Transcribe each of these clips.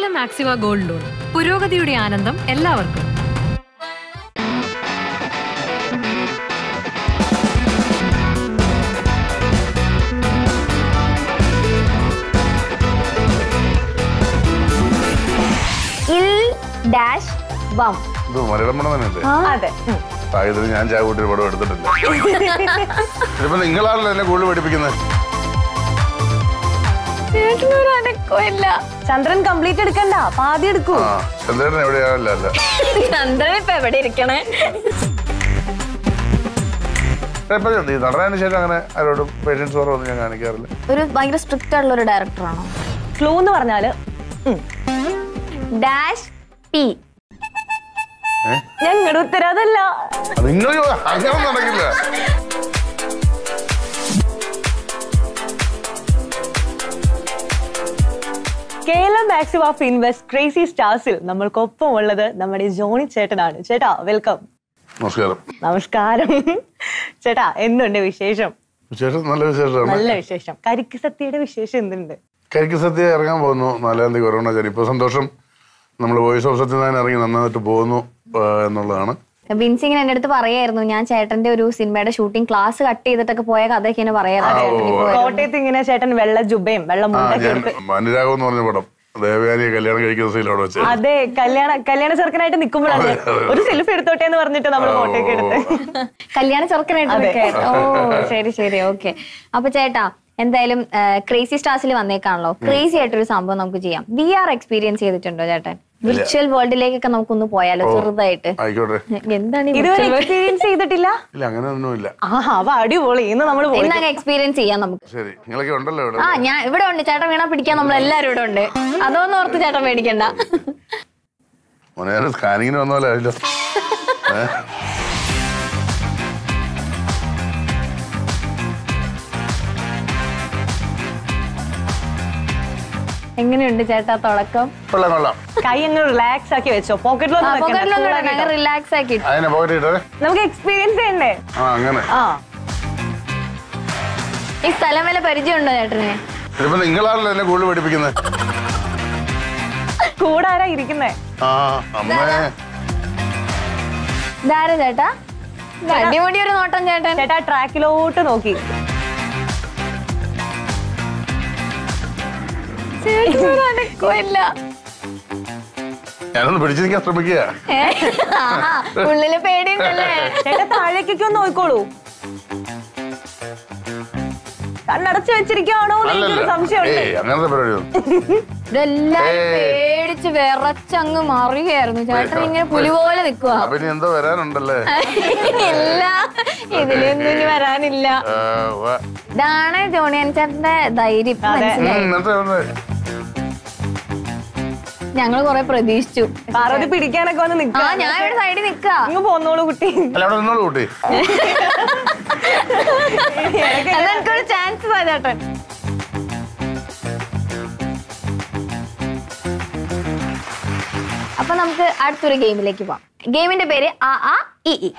Keralam മാക്സിവ gold loan പുരോഗതിയുടെ ആനന്ദം എല്ലാവർക്കും ഇൽ ഡാഷ് വം ഇത് മലയാളം പടം തന്നെയല്ലേ അതെ ഉം. സാഹിത്യത്തിൽ ഞാൻ ചാകൂട്ടി പടം എടുത്തിട്ടില്ല ഇതിപ്പോ നിങ്ങളാണല്ലോ എന്നെ കൂടുതൽ പഠിപ്പിക്കുന്നത് അനക്കമില്ല ചന്ദ്രൻ കംപ്ലീറ്റ് എടുക്കണ്ട പാതി എടുക്കൂ ആ ചന്ദ്രൻ എവിടെയാണല്ല അല്ല ചന്ദ്രൻ ഇപ്പൊ എവിടെ ഇരിക്കണേ ഇപ്പൊ ഈ നടനതിന് ശേഷം അങ്ങനെ ആരോടും പേഷ്യൻസ് കുറവൊന്നും ഞാൻ കാണിക്കാറില്ല ഒരു ഭയങ്കര സ്ട്രിക്റ്റ് ആയിട്ടുള്ള ഒരു ഡയറക്ടറാണോ ക്ലൂ എന്ന് പറഞ്ഞാല് ഉം. ഡാഷ് പി ഞങ്ങളുടെ ഉത്തരം അതല്ല നിങ്ങൾ അങ്ങനെ നടക്കില്ല കേരളം മാക്സിം ഓഫ് ഇൻവെസ്റ്റ് ക്രേസി സ്റ്റാർസിൽ നമ്മൾക്കൊപ്പം ഉള്ളത് നമ്മുടെ ജോണി ചേട്ടനാണ് ചേട്ടാ വെൽക്കം നമസ്കാരം നമസ്കാരം ചേട്ടാ എന്തുണ്ട് വിശേഷം വിശേഷം നല്ല വിശേഷമാണ് നല്ല വിശേഷം കരിക്ക് സത്യയുടെ വിശേഷം എന്തുണ്ട് കരിക്ക് സത്യ ഇറങ്ങാൻ പോകുന്നു നാലാം തീയതി കൊറോണ ചരി ഇപ്പൊ സന്തോഷം നമ്മൾ വോയിസ് ഓഫ് സത്യനാരായണൻ ഇറങ്ങി നന്നായിട്ട് പോകുന്നു ആ, എന്നുള്ളതാണ് ബിൻസി ഇങ്ങനെ എന്റെ അടുത്ത് പറയായിരുന്നു ഞാൻ ചേട്ടന്റെ ഒരു സിനിമയുടെ ഷൂട്ടിംഗ് ക്ലാസ് കട്ട് ചെയ്തിട്ടൊക്കെ പോയ കഥയൊക്കെ ഇങ്ങനെ പറയാറുണ്ട് കോട്ടയത്ത് ഇങ്ങനെ ചേട്ടൻ വെള്ള ജുബയും വെള്ള ആ മുണ്ടൊക്കെ ഞാൻ എടുത്ത് അനുരാഗം എന്ന് പറഞ്ഞ പടം ദേവയാനിയെ കല്യാണം കഴിക്കുന്ന സീൽ അവിടെ വെച്ച് അതെ കല്യാണ കല്യാണ ചെറുക്കനായിട്ട് നിൽക്കുമ്പോഴാണ് ഒരു സെൽഫി എടുത്തോട്ടെ എന്ന് പറഞ്ഞിട്ട് നമ്മൾ ഫോട്ടോയൊക്കെ എടുത്ത് കല്യാണ ചെറുക്കനായിട്ട് നിൽക്കുകയായിരുന്നു. ഓ ശരി ശരി ഓക്കെ അപ്പൊ ചേട്ടാ എന്തായാലും ക്രേസി സ്റ്റാർസിൽ വന്നേക്കാണല്ലോ ക്രേസി ആയിട്ടൊരു സംഭവം നമുക്ക് ചെയ്യാം വി ആർ എക്സ്പീരിയൻസ് ചെയ്തിട്ടുണ്ടോ ചേട്ടൻ വിർച്വൽ വേൾഡിലേക്കൊക്കെ നമുക്കൊന്ന് പോയാലോ ചെറുതായിട്ട് ആയിക്കോട്ടെ എന്താണ് ഈ ഇതുവരെ virtual world? എക്സ്പീരിയൻസ് ചെയ്തിട്ടില്ല ഇല്ല അങ്ങനെ ഒന്നുമില്ല ആ അവ അടിപൊളി ഇന്ന് നമ്മൾ എന്നാ എക്സ്പീരിയൻസ് ചെയ്യാം നമുക്ക് ശരി നിങ്ങളൊക്കെ ഉണ്ടല്ലോ ഇവിടെ ആ ഞാൻ ഇവിടെ ഉണ്ട് ചേട്ടൻ വീണാ പിടിക്കാൻ നമ്മൾ എല്ലാരും ഇവിടെ ഉണ്ട് അതൊന്നും ഓർത്ത് ചേട്ടൻ പേടിക്കണ്ട മോനെ ഞാൻ സ്കാനിങ്ങിന് വന്ന പോലെ ആയില്ലോ ഏ? എങ്ങനെയുണ്ട് ചേട്ടാ തുടക്കം കൊള്ളാം കൊള്ളാം കൈ അങ്ങ് റിലാക്സ് ആക്കി വെച്ചോ പോക്കറ്റിലൊന്നും വെക്കണ്ട. Cool ആക്കി പോക്കറ്റിലൊന്നും ഇട്ടോ. റിലാക്സ് ആക്കി ഇട്ടു. അതിനെ പോയിട്ട് ഇട്ടേ നമുക്ക് എക്സ്പീരിയൻസ് ചെയ്യണ്ടേ ആ അങ്ങനെ ആ ഈ സ്ഥലം വല്ല പരിചയമുണ്ടോ ചേട്ടന് ഇതിപ്പോ നിങ്ങളാണല്ലോ എന്നെ കൂടുതൽ പഠിപ്പിക്കുന്നത് കൂടെ ആരാ ഇരിക്കുന്നേ ആ അമ്മേ ഇതാരാ ചേട്ടാ ഇത് അടിപൊളി ഒരു നോട്ടം ചേട്ടൻ ചേട്ടാ ട്രാക്കിലോട്ട് നോക്കി ചേട്ടൻ ഒരു അനക്കമില്ല. ഞാനൊന്ന് പിടിച്ചു നിൽക്കാൻ ശ്രമിക്കുക ഏ? ആഹാ, ഉള്ളില് പേടിയുണ്ടല്ലേ ചേട്ടാ താഴേക്കൊക്കെ ഒന്ന് നോക്കിക്കോളൂ കണ്ണടച്ച് വെച്ചിരിക്കുകയാണോ എന്ന് അല്ലല്ല എനിക്കൊരു സംശയമുണ്ട് ഏയ് അങ്ങനത്തെ പരിപാടിയൊന്നും ഇതെല്ലാരും ഏയ്. പേടിച്ച് വിറച്ചങ്ങ് മറിയായിരുന്നു ചേട്ടൻ ഇങ്ങനെ പുലി പോലെ നിക്കുവാ അപ്പൊ ഇനി എന്തോ വരാനുണ്ടല്ലേ ഇല്ല ഇതിലൊന്നും ഇനി വരാനില്ല ആ, ഉവ്വ. ഇതാണ് ജോണിയൻ ചേട്ടന്റെ ധൈര്യം ഇപ്പൊ അതെ. മനസ്സിലായി ഉം, മനസ്സിലായി, മനസ്സിലായി. ഞങ്ങള് കൊറേ പ്രതീക്ഷിച്ചു പാർവതി പിടിക്കാനൊക്കെ വന്ന് ആ നിൽക്കുക ഞാൻ ഇവിടെ സൈഡിൽ നിക്ക ഇങ്ങ് പോന്നോളൂ കുട്ടി അല്ല അവിടെ നിന്നോളൂ കുട്ടി അതെനിക്കൊരു ചാൻസ് താ ചേട്ടൻ അപ്പൊ നമുക്ക് അടുത്തൊരു ഗെയിമിലേക്ക് പോവാം ഗെയിമിന്റെ പേര് ആ ആ ഇ ഇ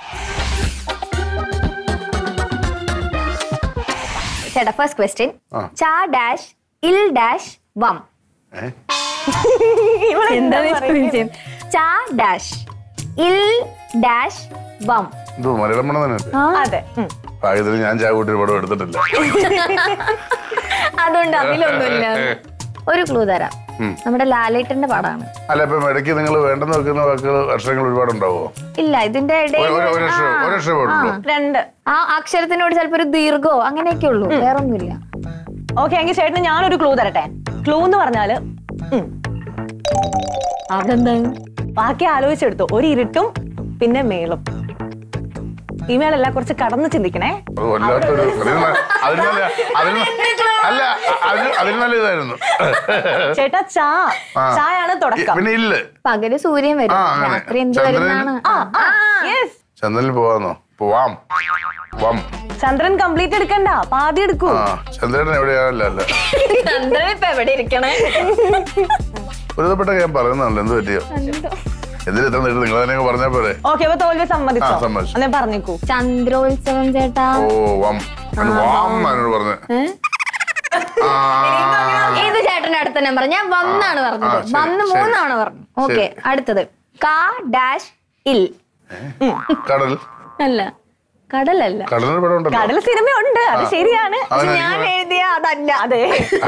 ചേട്ടാ ഫസ്റ്റ് ക്വസ്റ്റ്യൻ ആ. ചാ ഡാഷ് ഇൽ ഡാഷ് വം ഏ? എന്താണ് ചാ ഡാഷ് ഇൽ ഡാഷ് വം എന്തോ മലയാളം പടം തന്നെയല്ലേ അതെ ഉം. സാഹിത്യത്തിൽ ഞാൻ ചാകൂട്ടി പടം എടുത്തിട്ടില്ല അതുകൊണ്ട് അതിലൊന്നുമില്ല ഒരു ക്ലൂ തരാം ഉം. നമ്മുടെ ലാലേട്ടന്റെ പടമാണ് അല്ല ഇപ്പം ഇടയ്ക്ക് നിങ്ങൾ വേണ്ടെന്ന് വെക്കുന്ന വാക്കുകൾ അക്ഷരങ്ങൾ ഒരുപാട് ഉണ്ടാവോ ഇല്ല ഇതിന്റെ ഇടയിൽ ഒരു- ഒരു അക്ഷരം ആ, ഒരു അക്ഷരം പാടുള്ളൂ രണ്ട് ആ അക്ഷരത്തിനോട് ചിലപ്പോ ഒരു ദീർഘോ അങ്ങനെയൊക്കെ ഉള്ളൂ വേറൊന്നുമില്ല ഓക്കെ എങ്കിൽ ചേട്ടന് ഞാനൊരു ക്ലൂ തരട്ടെ ക്ലൂ എന്ന് പറഞ്ഞാല് ഉം, അതെന്താണ് ബാക്കി ആലോചിച്ചെടുത്തു ഒരു ഇരുട്ടും പിന്നെ മേളും ഈ മേളല്ല കുറച്ച് കടന്ന് ചിന്തിക്കണേ അത് വല്ലാത്തൊരു അതിന് ന- അതിന് നല്ല അതിന് ന- അല്ല അതിന് അതിന് നല്ല ഇതായിരുന്നു ചേട്ടാ ചാ ആ. ചായാണ് തുടക്കം പിന്നെ ഇല്ല പകല് സൂര്യൻ വരും ആ, അങ്ങനെ. രാത്രി എന്ത് ചന്ദ്രൻ- വരുന്നാണ് ആ, yes. ചന്ദ്രനിൽ പോവാന്നോ പോവാം വം ചന്ദ്രൻ കംപ്ലീറ്റ് എടുക്കണ്ട പാതി എടുക്കൂ ആ ചന്ദ്രൻ എവിടെയാണല്ല അല്ല ചന്ദ്രൻ ഇപ്പൊ എവിടെ ഇരിക്കണേ ഒരുതപ്പെട്ട ഞാൻ പറയുന്നതല്ല എന്ത് പറ്റിയോ എന്തിനാ ഇത്ര നേരം നിങ്ങൾ തന്നെ പറഞ്ഞാ പോരെ ഓക്കെ അപ്പൊ തോൽവി സമ്മതിച്ചോ ആ, സമ്മതിച്ചു. അന്നേ പറഞ്ഞേക്കൂ ചന്ദ്രോത്സവം ചേട്ടാ ഓ വം അത് വാം എന്നോട് പറഞ്ഞു ഏ? ഇത് ചേട്ടന്റെ അടുത്ത നമ്പർ ഞാൻ വന്നാണ് പറഞ്ഞത് ആ, ശരി, വന്ന് ശരി. മൂന്നാണ് പറഞ്ഞു ഓക്കെ ശരി. അടുത്തത് കാ ഡാഷ് ഇൽ കടൽ അല്ല കടലല്ല കടലിന് പടം ഉണ്ടല്ലോ കടൽ സിനിമ ഉണ്ട് അത് ശരിയാണ് പക്ഷെ അവൻ ഞാൻ എഴുതിയ അതല്ല അതെ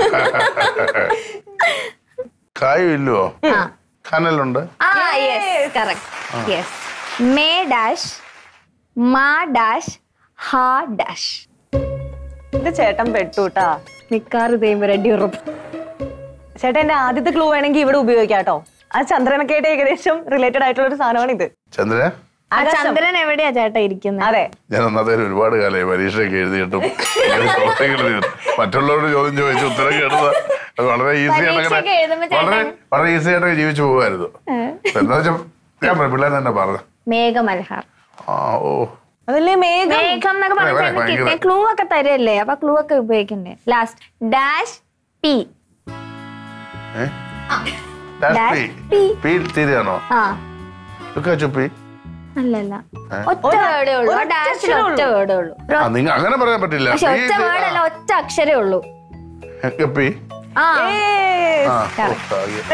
കായും ഇല്ലയോ ആ. കനലുണ്ട് ആ യെസ് കറക്റ്റ് യെസ് മേ ഡാഷ് മാ ഡാഷ് ഹാ ഡാഷ് ഇത് ചേട്ടൻ പെട്ടുട്ടാ നിക്കാറ് ചെയ്യുമ്പോ റെഡി ഉറപ്പ് ചേട്ടൻ എന്റെ ആദ്യത്തെ ക്ലൂ വേണമെങ്കിൽ ഇവിടെ ഉപയോഗിക്കാം കേട്ടോ ആ ചന്ദ്രനൊക്കെ ആയിട്ട് ഏകദേശം റിലേറ്റഡ് ആയിട്ടുള്ള ഒരു സാധനമാണ് ഇത് ചന്ദ്ര ആ ചന്ദ്രൻ എവിടെയാ ചേട്ടാ ഇരിക്കുന്നത് അതെ ഞാൻ ഒന്നാമത്തെ ഒരുപാട് കാലമായി പരീക്ഷയൊക്കെ എഴുതിയിട്ടും ഇങ്ങനെ ചോദ്യങ്ങൾ എഴുതി- മറ്റുള്ളവരോട് ചോദ്യം ചോദിച്ച് ഉത്തരം കേട്ടത് അത് വളരെ ഈസി പരീക്ഷയൊക്കെ ആയിട്ട് എഴുതുമ്പോ വളരെ വളരെ ഈസി ആയിട്ട് ജീവിച്ചു പോകുമായിരുന്നു എന്താ വെച്ചാൽ ഞാൻ പറഞ്ഞു, പിള്ളേർ തന്നെ പറഞ്ഞു മേഘമൽഹാർ ആ ഓ അതല്ലേ മേഘം മേഘം എന്നൊക്കെ ഭയങ്കര- പറഞ്ഞ കിട്ടിയ ഭയങ്കര- ക്ലൂ ഒക്കെ തരല്ലേ അപ്പൊ ക്ലൂ ഒക്കെ ഉപയോഗിക്കണ്ടേ last dash P A? Dash dash P. P. P തീരെയാണോ ആ ലുക്കാ ചുപ്പി അല്ലല്ല ഏ? ഒറ്റ വേർഡേ ഉള്ളൂ ആ ഒറ്റ ഡാഷിൽ അക്ഷരമേ ഒറ്റ വേർഡേ ഉള്ളൂ ആ നിങ്ങൾ അങ്ങനെ പറയാൻ പറ്റില്ല പക്ഷെ പി ഒറ്റ ഇത്- വേർഡ് അല്ല ഒറ്റ അക്ഷരേ ഉള്ളൂ ആ, ഗപ്പി ആ ഏയ്. ആ Correct. ഓ, ആകെ.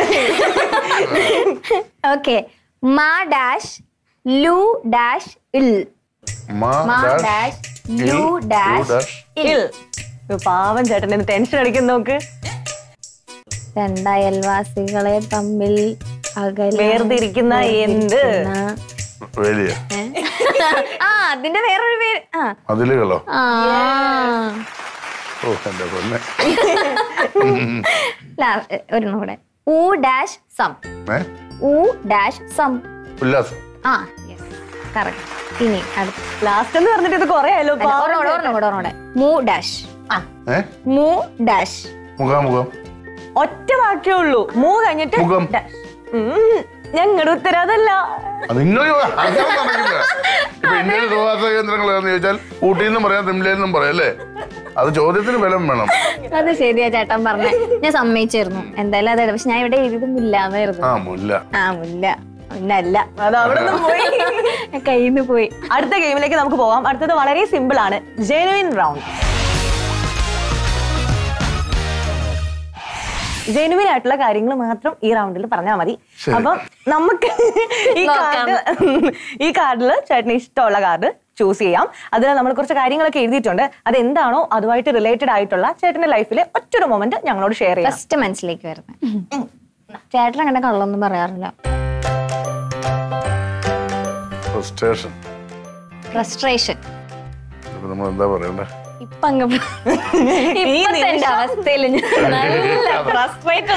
ഓക്കെ മാ ഡാഷ് ലു ഡാഷ് ഇൽ മാ മാ ഡാഷ് ഡാഷ് ഇൽ, ലു ലു ഡാഷ് ഡാഷ് ഇൽ ഇൽ. ഇത് പാവം ചേട്ടൻ എന്നെ ടെൻഷൻ അടിക്കുന്ന നോക്ക് രണ്ടയൽവാസികളെ തമ്മിൽ അകലെ വേർതിരിക്കുന്ന എന്ത്? വലിയ ആ അതിന്റെ വേറൊരു പേര് ആ മതിലുകളോ ആ ഓ എന്റെ പൊന്നെ ലാ- ഒരെണ്ണം കൂടെ ഊ ഡാഷ് സം ഏ ഊ ഡാഷ് സം ഉല്ലാസം ആ യെസ് കറക്റ്റ് ഇനി അടുത്ത ലാസ്റ്റ് എന്ന് പറഞ്ഞിട്ട് ഇത് കൊറേ ആയല്ലോ അല്ല, ഒരെണ്ണം കൂടെ ഒരെണ്ണം കൂടെ ഒരെണ്ണം കൂടെ മൂ ഡാഷ് ആ, ഏ മൂ ഡാഷ് മുഖാമുഖം ഒറ്റ വാക്കേ ഉള്ളൂ മൂ കഴിഞ്ഞിട്ട് മുഖം. ഡാഷ്. ഉം, ഞങ്ങളുടെ ഉത്തരം അതല്ല നിങ്ങൾ അങ്ങനെ നടക്കില്ല ഇപ്പൊ ഇന്ത്യയിലെ സുഖാസ കേന്ദ്രങ്ങൾ ഏതെന്ന് ചോദിച്ചാൽ ഊട്ടിയിൽ നിന്നും പറയാം തിമ്ലയിൽ നിന്നും പറയാം അല്ലേ അത് ചോദ്യത്തിന് ബലം വേണം അത് ശരിയാ ചേട്ടൻ പറഞ്ഞ ഞാൻ സമ്മതിച്ചിരുന്നു എന്തായാലും അതെ പക്ഷെ ഞാൻ ഇവിടെ എഴുതും ഇല്ലാന്നായിരുന്നു ആ മുല്ല ആ മുല്ല മുന്നല്ല അത് അവിടെ നിന്ന് പോയി കയ്യിൽ നിന്ന് പോയി അടുത്ത ഗെയിമിലേക്ക് നമുക്ക് പോവാം അടുത്തത് വളരെ സിമ്പിൾ ആണ് ജെനുവിൻ റൗണ്ട് ജെനുവിൻ ആയിട്ടുള്ള കാര്യങ്ങൾ മാത്രം ഈ റൗണ്ടിൽ പറഞ്ഞാൽ മതി ശരി. അപ്പം നമുക്ക് ഈ നോക്കാം. കാർഡ് ഈ കാർഡിൽ ചേട്ടന് ഇഷ്ടമുള്ള കാർഡ് ചൂസ് ചെയ്യാം അതിൽ നമ്മൾ കുറച്ച് കാര്യങ്ങളൊക്കെ എഴുതിയിട്ടുണ്ട് അത് എന്താണോ അതുമായിട്ട് റിലേറ്റഡ് ആയിട്ടുള്ള ചേട്ടന്റെ ലൈഫിലെ ഒറ്റൊരു മൊമെന്റ് ഞങ്ങളോട് ഷെയർ ചെയ്യാം ഫസ്റ്റ് മനസ്സിലേക്ക് വരുന്നത് ചേട്ടൻ അങ്ങനെ കള്ളൊന്നും പറയാറില്ല ഫ്രസ്ട്രേഷൻ ഫ്രസ്ട്രേഷൻ ഇപ്പൊ നമ്മൾ എന്താ പറയണ്ടേ ഇപ്പൊ അങ്ങ് ഇപ്പത്തെ എന്റെ അവസ്ഥയിൽ ഞാൻ നല്ല ഫ്രസ്ട്രേറ്റഡ്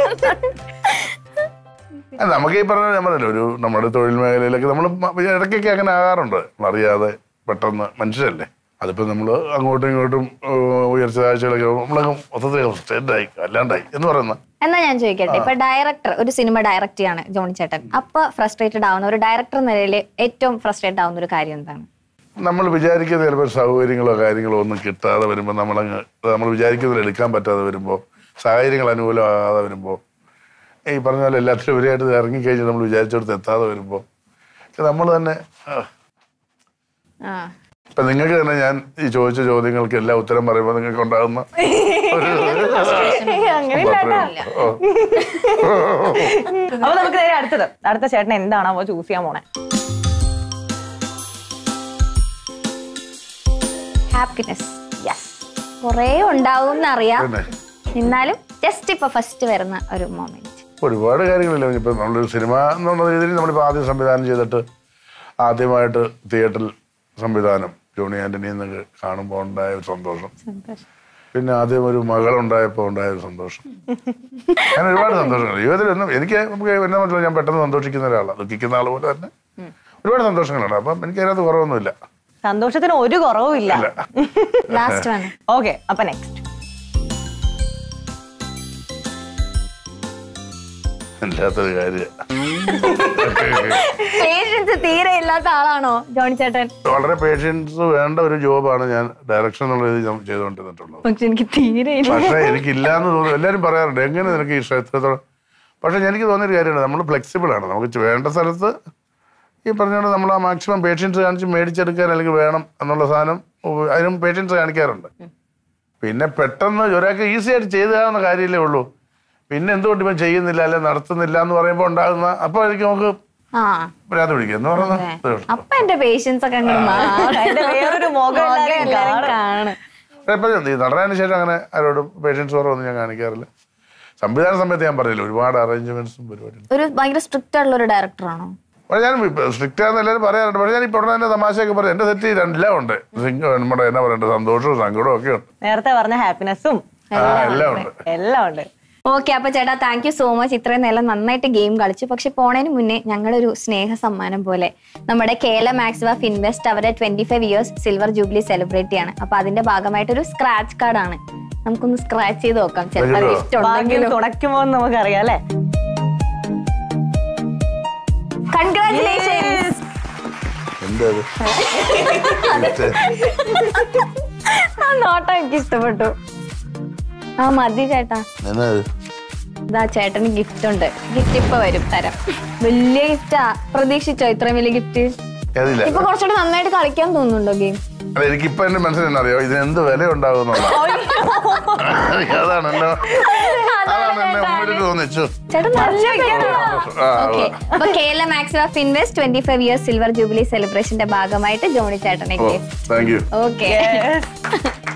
അല്ല, നമുക്ക് ഈ പറഞ്ഞ ഞാൻ പറഞ്ഞല്ലോ ഒരു നമ്മുടെ തൊഴിൽ മേഖലയിലൊക്കെ നമ്മൾ ഇടയ്ക്കൊക്കെ അങ്ങനെ ആകാറുണ്ട് അറിയാതെ പെട്ടെന്ന് മനുഷ്യരല്ലേ അതിപ്പോ നമ്മൾ അങ്ങോട്ടും ഇങ്ങോട്ടും ഏഹ്, ഉയർച്ച താഴ്ചകളൊക്കെ നമ്മളങ്ങ് മൊത്തത്തിൽ ഫ്രസ്ട്രേറ്റഡ് ആയി അല്ലാണ്ടായി എന്ന് പറയുന്ന എന്നാ ഞാൻ ചോദിക്കട്ടെ ഇപ്പൊ ഡയറക്ടർ ഒരു സിനിമ ഡയറക്റ്റ് ചെയ്യാണ് ജോണി ചേട്ടൻ അപ്പൊ ഫ്രസ്ട്രേറ്റഡ് ആവുന്ന ഒരു ഡയറക്ടർ എന്ന നിലയിൽ ഏറ്റവും ഫ്രസ്ട്രേറ്റ് ആവുന്ന ഒരു കാര്യം എന്താണ് നമ്മൾ വിചാരിക്കുന്ന ചിലപ്പോൾ സൗകര്യങ്ങളോ കാര്യങ്ങളോ ഒന്നും കിട്ടാതെ വരുമ്പോൾ നമ്മളങ്ങ് നമ്മൾ വിചാരിക്കുന്നതിൽ എടുക്കാൻ പറ്റാതെ വരുമ്പോൾ സാഹചര്യങ്ങൾ അനുകൂലമാകാതെ വരുമ്പോൾ ഈ പറഞ്ഞ പോലെ എല്ലാത്തിലും ഉപരിയായിട്ട് ഇത് ഇറങ്ങിക്കഴിഞ്ഞ് നമ്മൾ വിചാരിച്ചിടത്ത് എത്താതെ വരുമ്പോൾ നമ്മൾ തന്നെ ആ, ആ ഇപ്പൊ നിങ്ങൾക്ക് തന്നെ ഞാൻ ഈ ചോദിച്ച ചോദ്യങ്ങൾക്ക് എല്ലാം ഉത്തരം പറയുമ്പോൾ നിങ്ങൾക്ക് ഉണ്ടാകുന്ന ഒരു അങ്ങനെ മാത്രമേ ഉള്ളൂ. ഓ. അപ്പൊ നമുക്ക് നേരെ അടുത്തത് അടുത്ത ചേട്ടൻ എന്താണാവോ ചൂസ് ചെയ്യാൻ പോണേ ഹാപ്പിനെസ് യെസ് കുറേ ഉണ്ടാവും എന്നറിയാം പിന്നെ എന്നാലും ജസ്റ്റ് ഇപ്പൊ ഫസ്റ്റ് വരുന്ന ഒരു മൊമെന്റ് ഒരുപാട് കാര്യങ്ങളില്ല ഇപ്പൊ നമ്മളൊരു സിനിമ എന്നുള്ള രീതിയിൽ നമ്മളിപ്പോൾ ആദ്യം സംവിധാനം ചെയ്തിട്ട് ആദ്യമായിട്ട് തിയേറ്ററിൽ സംവിധാനം ജോണി ആന്റണി എന്നൊക്കെ കാണുമ്പോൾ ഉണ്ടായ ഒരു സന്തോഷം പിന്നെ ആദ്യം ഒരു മകളുണ്ടായപ്പോൾ ഉണ്ടായ ഒരു സന്തോഷം അങ്ങനെ ഒരുപാട് സന്തോഷങ്ങൾ ജീവിതത്തിലൊന്നും എനിക്ക് നമുക്ക് എന്നെ മനസ്സിലായി ഞാൻ പെട്ടെന്ന് സന്തോഷിക്കുന്ന ഒരാളാണ് ദുഃഖിക്കുന്ന ആൾ പോലെ തന്നെ ഒരുപാട് സന്തോഷങ്ങളുണ്ട് അപ്പം എനിക്ക് അതിനകത്ത് കുറവൊന്നുമില്ല സന്തോഷത്തിന് ഒരു കുറവും ഇല്ല ഇല്ല ലാസ്റ്റ് വണ് ഓക്കെ അപ്പൊ നെക്സ്റ്റ് ഇല്ലാത്തൊരു കാര്യം പേഷ്യൻസ് തീരെ ഇല്ലാത്ത ആളാണോ ജോണി ചേട്ടൻ വളരെ പേഷ്യൻസ് വേണ്ട ഒരു ജോബാണ് ഞാൻ ഡയറക്ഷൻ എന്നുള്ള രീതിയിൽ ഞാൻ ചെയ്തുകൊണ്ടിരുന്നിട്ടുള്ളത് പക്ഷെ എനിക്ക് തീരെ ഇല്ല പക്ഷേ എനിക്കില്ലാന്ന് തോന്നുന്നു എല്ലാവരും പറയാറുണ്ട് എങ്ങനെ നിനക്ക് ഈ ഇഷ്ടത്തോളം പക്ഷെ എനിക്ക് തോന്നിയൊരു കാര്യമാണ് നമ്മൾ ഫ്ലെക്സിബിൾ ആണ് നമുക്ക് വേണ്ട സ്ഥലത്ത് ഈ പറഞ്ഞുകൊണ്ട് നമ്മൾ ആ മാക്സിമം പേഷ്യൻസ് കാണിച്ച് മേടിച്ചെടുക്കാൻ അല്ലെങ്കിൽ വേണം എന്നുള്ള സാധനം ഉപ- അതിനും പേഷ്യൻസ് കാണിക്കാറുണ്ട് പിന്നെ പെട്ടെന്ന് ഒരാൾക്ക് ഈസി ആയിട്ട് ചെയ്തു തരാവുന്ന കാര്യമല്ലേ ഉള്ളൂ പിന്നെ എന്തുകൊണ്ട് ഇവൻ ചെയ്യുന്നില്ല അല്ലെ നടത്തുന്നില്ല എന്ന് പറയുമ്പോൾ ഉണ്ടാകുന്ന അപ്പൊ എനിക്ക് നമുക്ക് ആ പരാതി പിടിക്കുക എന്ന് പറയുന്നത് ഇതേ ഉള്ളൂ. അപ്പൊ എന്റെ പേഷ്യൻസ് ഒക്കെ അങ്ങോട്ട് മാറും. അതിന്റെ വേറൊരു മുഖം എല്ലാവരും എല്ലാവരും കാണും. കാണും ഇപ്പൊ ഈ നടനതിന് ശേഷം അങ്ങനെ ആരോടും പേഷ്യൻസ് കുറവൊന്നും ഞാൻ കാണിക്കാറില്ല സംവിധാന സമയത്ത് ഞാൻ പറഞ്ഞില്ല ഒരുപാട് അറേഞ്ച്മെന്റ്സും പരിപാടിയും ഒരു ഭയങ്കര സ്ട്രിക്റ്റ് ആയിട്ടുള്ള ഒരു ഡയറക്ടറാണോ പക്ഷെ ഞാൻ സ്ട്രിക്റ്റ് ആണെന്ന് എല്ലാവരും പറയാറുണ്ട് പക്ഷെ ഞാൻ ഇപ്പോൾ ഉടനെ തന്നെ തമാശയൊക്കെ പറയും എന്റെ തെറ്റ് എല്ലാം ഉണ്ട് സിംഗ് നമ്മുടെ എന്നാ പറയണ്ടത് സന്തോഷവും സങ്കടവും ഒക്കെ ഉണ്ട് നേരത്തെ പറഞ്ഞ ഹാപ്പിനെസ്സും ആ എല്ലാം ഉണ്ട് എല്ലാം ഉണ്ട് ഓക്കെ അപ്പൊ ചേട്ടാ താങ്ക് യു സോ മച്ച് ഇത്രയും നേരം നന്നായിട്ട് ഗെയിം കളിച്ചു പക്ഷെ പോണതിന് മുന്നേ ഞങ്ങളൊരു സ്നേഹ സമ്മാനം പോലെ നമ്മുടെ കേരള മാക്സിവ ഫിൻവെസ്റ്റ് അവരുടെ twenty five years silver jubilee celebrate ചെയ്യാണ് അപ്പൊ അതിന്റെ ഭാഗമായിട്ട് ഒരു സ്ക്രാച്ച് കാർഡ് ആണ് നമുക്കൊന്ന് സ്ക്രാച്ച് ചെയ്ത് നോക്കാം ചിലപ്പോൾ അയ്യോ. ഗിഫ്റ്റ് ഭാഗ്യം ഉണ്ടെങ്കിലും തുണയ്ക്കുമോ എന്ന് നമുക്കറിയാം അല്ലേ കൺഗ്രാറ്റുലേഷൻസ് എന്താ അത്? ആ നോട്ടം എനിക്ക് ഇഷ്ടപ്പെട്ടു ആ മതി ചേട്ടാ എന്നാ അത്? ഇതാ ചേട്ടന് ഗിഫ്റ്റ് ഉണ്ട് ഗിഫ്റ്റ് ഇപ്പൊ വരും തരാം വലിയ ഗിഫ്റ്റാ പ്രതീക്ഷിച്ചോ ഇത്രയും വലിയ ഗിഫ്റ്റ് അതില്ല ഇപ്പൊ കുറച്ചുകൂടി നന്നായിട്ട് കളിക്കാൻ തോന്നുന്നുണ്ടോ ഗെയിം അല്ല എനിക്കിപ്പോ എന്റെ മനസ്സിൽ അറിയോ ഇതിന് എന്ത് വില ഉണ്ടാവും അതാണ് എന്നെ അതാണ് എന്നെ മുമ്പിൽ തോന്നിച്ചു ചേട്ടൻ നല്ല ആ, ഓക്കെ അപ്പൊ Kerala Maxima Finvest twenty five years silver jubilee സെലിബ്രേഷന്റെ ഭാഗമായിട്ട് ജോണി ചേട്ടനെ ഓ താങ്ക് യു ഓക്കെ